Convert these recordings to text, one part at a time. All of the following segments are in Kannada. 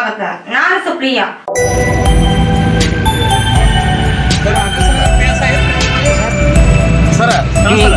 ಸ್ವಾಗತ ನಾನು ಸುಪ್ರಿಯಾ ಸರ ನಮಸ್ಕಾರ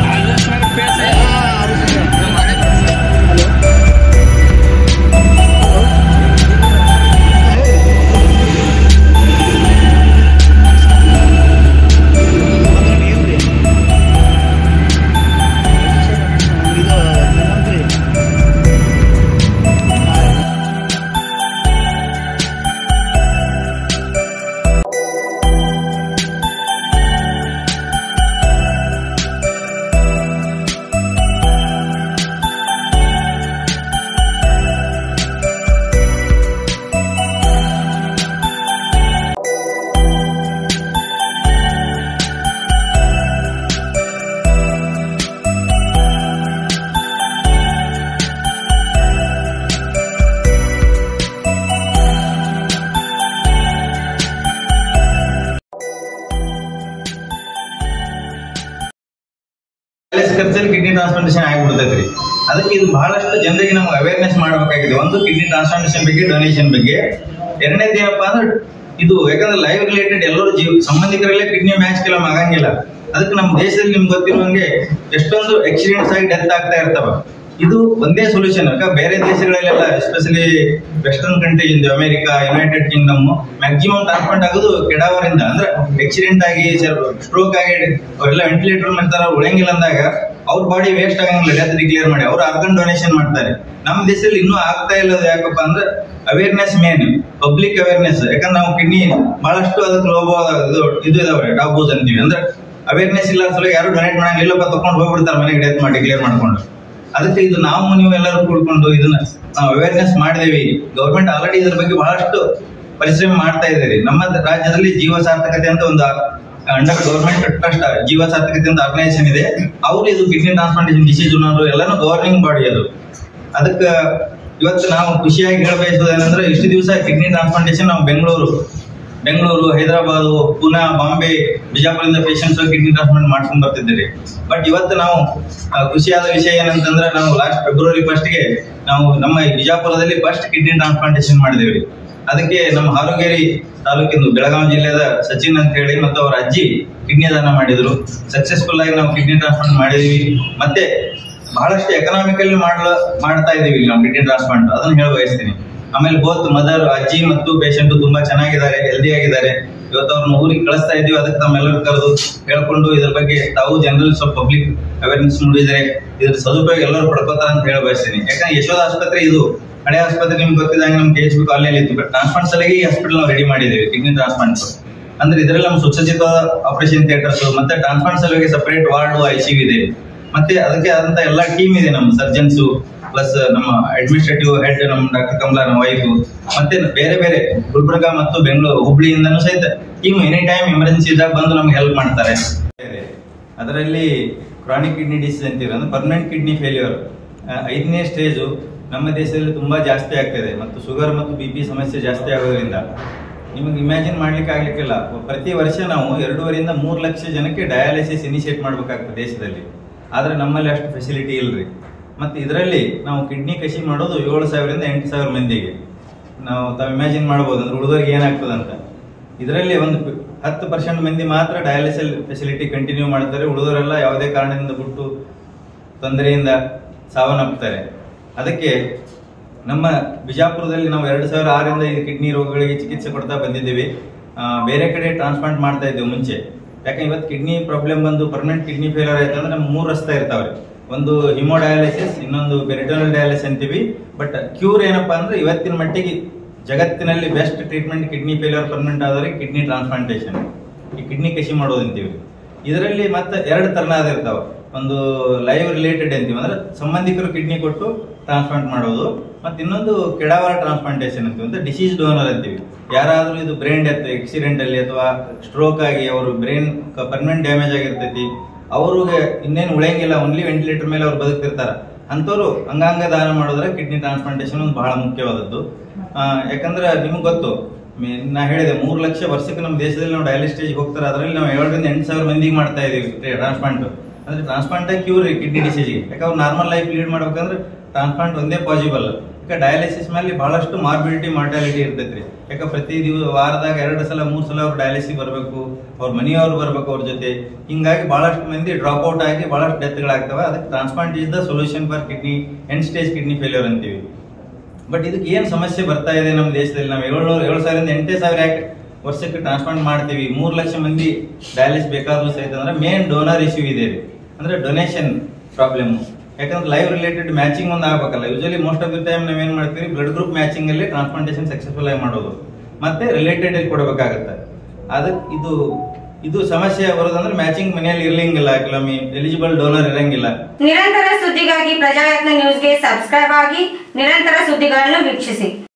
ಡಯಾಲಿಸಿಸ್ ಖರ್ಚಲ್ಲಿ ಕಿಡ್ನಿ ಟ್ರಾನ್ಸ್ಪ್ಲಾಂಟೇಷನ್ ಆಗಿಬಿಡ್ತೈತ್ರಿ ಅದಕ್ಕೆ ಇದು ಬಹಳಷ್ಟು ಜನರಿಗೆ ನಮ್ಗೆ ಅವೇರ್ನೆಸ್ ಮಾಡಬೇಕಾಗಿದೆ ಒಂದು ಕಿಡ್ನಿ ಟ್ರಾನ್ಸ್ಪ್ಲಾಂಟೇಷನ್ ಬಗ್ಗೆ ಡೊನೇಷನ್ ಬಗ್ಗೆ ಎರಡನೇದು ಏನಪ್ಪಾ ಅಂದ್ರೆ ಇದು ಯಾಕಂದ್ರೆ ಲೈವ್ ರಿಲೇಟೆಡ್ ಎಲ್ಲರೂ ಜೀವ ಸಂಬಂಧಿಕರಲ್ಲೇ ಕಿಡ್ನಿ ಮ್ಯಾಚ್ ಕೆಲವು ಆಗಂಗಿಲ್ಲ ಅದಕ್ಕೆ ನಮ್ಮ ದೇಶದಲ್ಲಿ ನಿಮ್ಗೆ ಗೊತ್ತಿರುವಂಗೆ ಎಷ್ಟೊಂದು ಆಕ್ಸಿಡೆಂಟ್ಸ್ ಆಗಿ ಡೆತ್ ಆಗ್ತಾ ಇರ್ತಾವ ಇದು ಒಂದೇ ಸೊಲ್ಯೂಷನ್ ಯಾಕಂದ್ರೆ ಬೇರೆ ದೇಶಗಳಲ್ಲೆಲ್ಲ ಎಸ್ಪೆಷಲಿ ವೆಸ್ಟರ್ನ್ ಕಂಟ್ರೀಸ್ ಇಂದ America United Kingdom maximum transplant ಆಗೋದು ಕೆಡವರಿಂದ ಅಂದ್ರೆ ಆಕ್ಸಿಡೆಂಟ್ ಆಗಿ ಸ್ಟ್ರೋಕ್ ಆಗಿ ಅವರೆಲ್ಲ ವೆಂಟಿಲೇಟರ್ ಮಾಡ್ತಾರ ಉಳಿಯಂಗಿಲ್ಲ ಅಂದಾಗ ಅವ್ರ ಬಾಡಿ ವೇಸ್ಟ್ ಆಗಂಗಿಲ್ಲ ಡೆತ್ ಡಿಕ್ಲೇರ್ ಮಾಡಿ ಅವ್ರು ಆರ್ಗನ್ ಡೊನೇಷನ್ ಮಾಡ್ತಾರೆ ನಮ್ಮ ದೇಶದಲ್ಲಿ ಇನ್ನೂ ಆಗ್ತಾ ಇಲ್ಲದ ಯಾಕಪ್ಪ ಅಂದ್ರೆ ಅವೇರ್ನೆಸ್ ಮೇನ್ ಪಬ್ಲಿಕ್ ಅವೇರ್ನೆಸ್ ಯಾಕಂದ್ರೆ ನಾವು ಕಿಡ್ನಿ ಬಹಳಷ್ಟು ಅದಕ್ಕೆ ಲೋಬ ಇದು ಇದು ಇದಾವೆ ಟಾಬೂಸ್ ಅಂತೀವಿ ಅಂದ್ರೆ ಅವೇರ್ನೆಸ್ ಇಲ್ಲ ಸಲ ಯಾರು ಡೊನೇಟ್ ಮಾಡಂಗಿಲ್ಲಪ್ಪ ತಗೊಂಡು ಹೋಗ್ಬಿಡ್ತಾರೆ ಮನೆಗೆ ಡೆತ್ ಮಾಡಿ ಡಿಕ್ಲೇರ್ ಮಾಡ್ಕೊಂಡು ಅದಕ್ಕೆ ಇದು ನಾವು ನೀವು ಎಲ್ಲರೂ ಕೂಡ್ಕೊಂಡು ಇದನ್ನ ನಾವು ಅವೇರ್ನೆಸ್ ಮಾಡಿದೇವಿ ಗೌರ್ಮೆಂಟ್ ಆಲ್ರೆಡಿ ಇದ್ರ ಬಗ್ಗೆ ಬಹಳಷ್ಟು ಪರಿಶ್ರಮ ಮಾಡ್ತಾ ಇದ್ದಾರೆ ನಮ್ಮ ರಾಜ್ಯದಲ್ಲಿ ಜೀವ ಸಾರ್ಥಕತೆ ಅಂತ ಒಂದು ಅಂಡರ್ ಗೌರ್ಮೆಂಟ್ ಟ್ರಸ್ಟ್ ಜೀವ ಸಾರ್ಥಕತೆ ಅಂತ ಆರ್ಗನೈಸೇಷನ್ ಇದೆ ಅವರು ಇದು ಕಿಡ್ನಿ ಟ್ರಾನ್ಸ್ಪ್ಲಾಂಟೇಷನ್ ಡಿಸೀಸ್ ಅನ್ನೋದು ಎಲ್ಲಾನು ಗವರ್ನಿಂಗ್ ಬಾಡಿ ಅದು ಅದಕ್ಕೆ ಇವತ್ತು ನಾವು ಖುಷಿಯಾಗಿ ಹೇಳಬಯಸೋದು ಏನಂದ್ರೆ ಇಷ್ಟು ದಿವಸ ಕಿಡ್ನಿ ಟ್ರಾನ್ಸ್ಪ್ಲಾಂಟೇಷನ್ ನಾವು ಬೆಂಗಳೂರು ಬೆಂಗಳೂರು ಹೈದರಾಬಾದ್ ಪುನಾ ಬಾಂಬೆ ಬಿಜಾಪುರದಿಂದ ಪೇಷಂಟ್ಸ್ ಕಿಡ್ನಿ ಟ್ರಾನ್ಸ್ಪ್ಲಾಂಟ್ ಮಾಡ್ಕೊಂಡ್ ಬರ್ತಿದ್ದೀರಿ ಬಟ್ ಇವತ್ತು ನಾವು ಆ, ಖುಷಿಯಾದ ವಿಷಯ ಏನಂತಂದ್ರೆ ನಾವು ಲಾಸ್ಟ್ ಫೆಬ್ರವರಿ ಫಸ್ಟ್ಗೆ ನಾವು ನಮ್ಮ ಈ ಬಿಜಾಪುರದಲ್ಲಿ ಫಸ್ಟ್ ಕಿಡ್ನಿ ಟ್ರಾನ್ಸ್ಪ್ಲಾಂಟೇಷನ್ ಮಾಡಿದೇವಿ ಅದಕ್ಕೆ ನಮ್ಮ ಹಾರುಗೇರಿ ತಾಲೂಕಿಂದು ಬೆಳಗಾವಿ ಜಿಲ್ಲೆದ ಸಚಿನ್ ಅಂತ ಹೇಳಿ ಮತ್ತು ಅವರ ಅಜ್ಜಿ ಕಿಡ್ನಿ ದಾನ ಮಾಡಿದ್ರು ಸಕ್ಸಸ್ಫುಲ್ ಆಗಿ ನಾವು ಕಿಡ್ನಿ ಟ್ರಾನ್ಸ್ಪ್ಲಾಂಟ್ ಮಾಡಿದೀವಿ ಮತ್ತೆ ಬಹಳಷ್ಟು ಎಕನಾಮಿಕಲ್ಲಿ ಮಾಡ ಮಾಡ್ತಾ ಇದೀವಿ ಇಲ್ಲಿ ನಾವು ಕಿಡ್ನಿ ಟ್ರಾನ್ಸ್ಪ್ಲಾಂಟ್ ಅದನ್ನ ಹೇಳ ಬಯಸ್ತೀನಿ ಆಮೇಲೆ ಬೋತ್ ಮದರ್ ಅಜ್ಜಿ ಮತ್ತು ಪೇಷಂಟ್ ತುಂಬಾ ಚೆನ್ನಾಗಿದ್ದಾರೆ ಹೆಲ್ದಿ ಆಗಿದ್ದಾರೆ ಇವತ್ತು ಅವ್ರನ್ನ ಊರಿಗೆ ಕಳಿಸ್ತಾ ಇದೀವಿ ಅದಕ್ಕೆ ತಮ್ಮೆಲ್ಲರೂ ಕರೆದು ಹೇಳ್ಕೊಂಡು ಇದ್ರ ಬಗ್ಗೆ ತಾವು ಜನರಲ್ ಸ್ವಲ್ಪ ಪಬ್ಲಿಕ್ ಅವೇರ್ನೆಸ್ ಮೂಡಿದ್ರೆ ಇದ್ರ ಸದುಪಯೋಗ ಎಲ್ಲರೂ ಪಡ್ಕೋತಾರ ಅಂತ ಹೇಳ ಬಯಸ್ತೀನಿ ಯಾಕಂದ್ರೆ ಯಶೋಧ ಆಸ್ಪತ್ರೆ ಇದು ಹಳೆ ಆಸ್ಪತ್ರೆ ನಿಮ್ಗೆ ಗೊತ್ತಿದ್ದಂಗೆ ನಮ್ ಕೆ ಎಚ್ ಬಿ ಕಾಲನಿಯಲ್ಲಿ ಇತ್ತು ಬಟ್ ಟ್ರಾನ್ಸ್ಪ್ಲಾಂಟ್ ಸಲಗಿ ಈ ಹಾಸ್ಪಿಟಲ್ ನಾವು ರೆಡಿ ಮಾಡಿದ್ದೇವೆ ಕಿಡ್ನಿ ಟ್ರಾನ್ಸ್ಪ್ಲಾಂಟ್ ಅಂದ್ರೆ ಇದರಲ್ಲಿ ನಮ್ಮ ಸುಸಜ್ಜಿತವಾದ ಆಪರೇಷನ್ ಥಿಯೇಟರ್ಸ್ ಮತ್ತೆ ಟ್ರಾನ್ಸ್ಪ್ಲಾಂಟ್ ಸಲುವಾಗಿ ಸಪರೇಟ್ ವಾರ್ಡ್ ಐಸಿಯು ಇದೆ ಮತ್ತೆ ಅದಕ್ಕೆ ಆದಂತ ಎಲ್ಲಾ ಟೀಮ್ ಇದೆ ನಮ್ಮ ಸರ್ಜನ್ಸ್ ಪ್ಲಸ್ ನಮ್ಮ ಅಡ್ಮಿನಿಸ್ಟ್ರೇಟಿವ್ ಹೆಡ್ ನಮ್ಮ ಡಾಕ್ಟರ್ ಕಮಲಾ ನಮ್ಮ ವೈಫ್ ಮತ್ತೆ ಬೇರೆ ಬೇರೆ ಗುಲ್ಬರ್ಗ ಮತ್ತು ಬೆಂಗಳೂರು ಹುಬ್ಳಿಯಿಂದನೂ ಸಹಿತ ಟೀಮ್ ಎನಿ ಟೈಮ್ ಎಮರ್ಜೆನ್ಸಿ ಇದ್ದಾಗ ಬಂದು ನಮ್ಗೆ ಹೆಲ್ಪ್ ಮಾಡ್ತಾರೆ ಅದರಲ್ಲಿ ಕ್ರಾನಿಕ್ ಕಿಡ್ನಿ ಡಿಸೀಸ್ ಅಂತೀವಿ ಅಂದ್ರೆ ಪರ್ಮನೆಂಟ್ ಕಿಡ್ನಿ ಫೇಲ್ಯೂರ್ ಐದನೇ ಸ್ಟೇಜು ನಮ್ಮ ದೇಶದಲ್ಲಿ ತುಂಬಾ ಜಾಸ್ತಿ ಆಗ್ತಿದೆ ಮತ್ತು ಶುಗರ್ ಮತ್ತು ಬಿ ಪಿ ಸಮಸ್ಯೆ ಜಾಸ್ತಿ ಆಗೋದ್ರಿಂದ ನಿಮಗೆ ಇಮ್ಯಾಜಿನ್ ಮಾಡ್ಲಿಕ್ಕೆ ಆಗ್ಲಿಕ್ಕಿಲ್ಲ ಪ್ರತಿ ವರ್ಷ ನಾವು ಎರಡೂವರೆಯಿಂದ ಮೂರು ಲಕ್ಷ ಜನಕ್ಕೆ ಡಯಾಲಿಸಿಸ್ ಇನಿಷಿಯೇಟ್ ಮಾಡ್ಬೇಕಾಗ್ತದೆ ದೇಶದಲ್ಲಿ ಆದ್ರೆ ನಮ್ಮಲ್ಲಿ ಅಷ್ಟು ಫೆಸಿಲಿಟಿ ಇಲ್ರಿ ಮತ್ತೆ ಇದರಲ್ಲಿ ನಾವು ಕಿಡ್ನಿ ಕಸಿ ಮಾಡೋದು ಏಳು ಸಾವಿರದಿಂದ ಎಂಟು ಸಾವಿರ ಮಂದಿಗೆ ನಾವು ತಾವು ಇಮ್ಯಾಜಿನ್ ಮಾಡ್ಬೋದು ಅಂದ್ರೆ ಹುಡುಗರಿಗೆ ಏನಾಗ್ತದೆ ಅಂತ ಇದರಲ್ಲಿ ಒಂದು ಪ- ಹತ್ತು ಪರ್ಸೆಂಟ್ ಮಂದಿ ಮಾತ್ರ ಡಯಾಲಿಸಿಸ್ ಫೆಸಿಲಿಟಿ ಕಂಟಿನ್ಯೂ ಮಾಡ್ತಾರೆ ಉಳಿದವರೆಲ್ಲ ಯಾವುದೇ ಕಾರಣದಿಂದ ಬಿಟ್ಟು ತೊಂದರೆಯಿಂದ ಸಾವನ್ನಪ್ತಾರೆ ಅದಕ್ಕೆ ನಮ್ಮ ಬಿಜಾಪುರದಲ್ಲಿ ನಾವು ಎರಡು ಸಾವಿರ ಆರರಿಂದ ಈ ಕಿಡ್ನಿ ರೋಗಗಳಿಗೆ ಚಿಕಿತ್ಸೆ ಕೊಡ್ತಾ ಬಂದಿದ್ದೀವಿ ಆ, ಬೇರೆ ಕಡೆ ಟ್ರಾನ್ಸ್ಪ್ಲಾಂಟ್ ಮಾಡ್ತಾ ಇದ್ದೇವೆ ಮುಂಚೆ ಯಾಕಂದ್ರೆ ಇವತ್ತು ಕಿಡ್ನಿ ಪ್ರಾಬ್ಲಮ್ ಬಂದು ಪರ್ಮನೆಂಟ್ ಕಿಡ್ನಿ ಫೇಲರ್ ಆಯ್ತು ಅಂದ್ರೆ ನಮ್ಗೆ ಮೂರು ರಸ್ತೆ ಇರ್ತಾವ್ರಿ ಒಂದು ಹಿಮೋಡಯಾಲಿಸಿಸ್ ಇನ್ನೊಂದು ಪೆರಿಟೋನಲ್ ಡಯಾಲಿಸಿಸ್ ಅಂತೀವಿ ಬಟ್ ಕ್ಯೂರ್ ಏನಪ್ಪಾ ಅಂದ್ರೆ ಇವತ್ತಿನ ಮಟ್ಟಿಗೆ ಜಗತ್ತಿನಲ್ಲಿ best treatment kidney failure permanent ಆದ್ರೆ ಕಿಡ್ನಿ ಟ್ರಾನ್ಸ್ಪ್ಲಾಂಟೇಷನ್ ಈ ಕಿಡ್ನಿ ಕಸಿ ಮಾಡೋದು ಅಂತೀವಿ ಇದರಲ್ಲಿ ಮತ್ತೆ ಎರಡು ತರನಾದ ಇರ್ತಾವ ಒಂದು ಲೈವ್ ರಿಲೇಟೆಡ್ ಅಂತೀವಿ ಅಂದ್ರೆ ಸಂಬಂಧಿಕರು ಕಿಡ್ನಿ ಕೊಟ್ಟು ಟ್ರಾನ್ಸ್ಪ್ಲಾಂಟ್ ಮಾಡೋದು ಮತ್ತೆ ಇನ್ನೊಂದು ಕೆಡಾವರ ಟ್ರಾನ್ಸ್ಪ್ಲಾಂಟೇಷನ್ ಅಂತೀವಿ ಅಂದ್ರೆ ಡಿಸೀಸ್ ಡೋನರ್ ಅಂತೀವಿ ಯಾರಾದ್ರೂ ಇದು ಬ್ರೈನ್ ಡೆತ್ ಆಕ್ಸಿಡೆಂಟ್ ಅಲ್ಲಿ ಅಥವಾ ಸ್ಟ್ರೋಕ್ ಆಗಿ ಅವರು ಬ್ರೈನ್ ಪರ್ಮನೆಂಟ್ ಡ್ಯಾಮೇಜ್ ಆಗಿರ್ತೈತಿ ಅವ್ರಿಗೆ ಇನ್ನೇನು ಉಳಿಯಂಗಿಲ್ಲ ಓನ್ಲಿ ವೆಂಟಿಲೇಟರ್ ಮೇಲೆ ಅವ್ರು ಬದುಕ್ತಿರ್ತಾರ ಅಂಥವ್ರು ಅಂಗಾಂಗ ದಾನ ಮಾಡಿದ್ರೆ ಕಿಡ್ನಿ ಟ್ರಾನ್ಸ್ಪ್ಲಾಂಟೇಷನ್ ಒಂದು ಬಹಳ ಮುಖ್ಯವಾದದ್ದು ಆ, ಯಾಕಂದ್ರೆ ನಿಮ್ಗೆ ಗೊತ್ತು ಮೇ- ನಾ ಹೇಳಿದೆ ಮೂರು ಲಕ್ಷ ವರ್ಷಕ್ಕೆ ನಮ್ಮ ದೇಶದಲ್ಲಿ ನಾವು ಡಯಾಲಿಸ್ ಸ್ಟೇಜ್ ಹೋಗ್ತಾರೆ ಅದರಲ್ಲಿ ನಾವು ಏಳರಿಂದ ಎಂಟು ಸಾವಿರ ಮಂದಿಗೆ ಮಾಡ್ತಾ ಇದೀವಿ ಟ್ರಾನ್ಸ್ಪ್ಲಾಂಟ್ ಅಂದ್ರೆ ಟ್ರಾನ್ಸ್ಪ್ಲಾಂಟ್ ಕ್ಯೂರ್ ಕಿಡ್ನಿ ಡಿಸೀಸ್ಗೆ ಯಾಕಂದ್ರೆ ನಾರ್ಮಲ್ ಲೈಫ್ ಲೀಡ್ ಮಾಡ್ಬೇಕಂದ್ರೆ ಟ್ರಾನ್ಸ್ಪ್ಲಾಂಟ್ ಒಂದೇ ಪಾಸಿಬಲ್ ಯಾಕೆ ಡಯಾಲಿಸಿಸ್ ಮೇಲೆ ಬಹಳಷ್ಟು ಮಾರ್ಬಿಲಿಟಿ ಮಾರ್ಟಾಲಿಟಿ ಇರ್ತೈತ್ರಿ ಯಾಕೆ ಪ್ರತಿ ದಿವಸ ವಾರದಾಗ ಎರಡು ಸಲ ಮೂರು ಸಲ ಅವ್ರು ಡಯಾಲಿಸಿಸ್ ಬರಬೇಕು ಅವ್ರ ಮನೆಯವ್ರು ಬರ್ಬೇಕು ಅವ್ರ ಜೊತೆ ಹಿಂಗಾಗಿ ಬಹಳಷ್ಟು ಮಂದಿ ಡ್ರಾಪ್ ಔಟ್ ಆಗಿ ಬಹಳಷ್ಟು ಡೆತ್ಗಳಾಗ್ತವೆ ಅದಕ್ಕೆ transplant is the solution for kidney end stage kidney failure ಅಂತೀವಿ ಬಟ್ ಇದಕ್ಕೆ ಏನ್ ಸಮಸ್ಯೆ ಬರ್ತಾ ಇದೆ ನಮ್ಮ ದೇಶದಲ್ಲಿ ನಾವು ಏಳ್ನೂರು ಏಳು ಸಾವಿರದಿಂದ ಎಂಟೇ ಸಾವಿರ ಯಾಕೆ ವರ್ಷಕ್ಕೆ ಟ್ರಾನ್ಸ್ಪ್ಲಾಂಟ್ ಮಾಡ್ತೀವಿ ಮೂರು ಲಕ್ಷ ಮಂದಿ ಡಯಾಲಿಸ್ ಬೇಕಾದ್ರೂ ಸಹಿತ ಅಂದ್ರೆ ಮೇನ್ ಡೋನರ್ ಇಶ್ಯೂ ಇದೆ ರೀ. ಅಂದ್ರೆ ಡೊನೇಷನ್ ಪ್ರಾಬ್ಲಮ್ ಯಾಕಂದ್ರೆ ಲೈವ್ ರಿಲೇಟೆಡ್ ಮ್ಯಾಚಿಂಗ್ ಒಂದು ಆಗ್ಬೇಕಲ್ಲ usually most of the time ನಾವೇನ್ ಮಾಡ್ತೀವಿ ಬ್ಲಡ್ ಗ್ರೂಪ್ ಮ್ಯಾಚಿಂಗ್ ಅಲ್ಲಿ ಟ್ರಾನ್ಸ್ಪ್ಲಾಂಟೇಷನ್ ಸಕ್ಸಸ್ಫುಲ್ ಆಗಿ ಮಾಡೋದು ಮತ್ತೆ ರಿಲೇಟೆಡ್ ಕೊಡಬೇಕಾಗತ್ತೆ ಅದಕ್ಕೆ ಇದು ಇದು ಸಮಸ್ಯೆ ಬರೋದಂದ್ರೆ ಮ್ಯಾಚಿಂಗ್ ಮನೆಯಲ್ಲಿ ಇರ್ಲಿಂಗಿಲ್ಲ ಕೆಲವೊಮ್ಮೆ ಎಲಿಜಿಬಲ್ ಡೋನರ್ ಇರಂಗಿಲ್ಲ ನಿರಂತರ ಸುದ್ದಿಗಾಗಿ ಪ್ರಜಾಯತ್ನ ನ್ಯೂಸ್ಗೆ ಸಬ್ಸ್ಕ್ರೈಬ್ ಆಗಿ ನಿರಂತರ ಸುದ್ದಿಗಳನ್ನು ವೀಕ್ಷಿಸಿ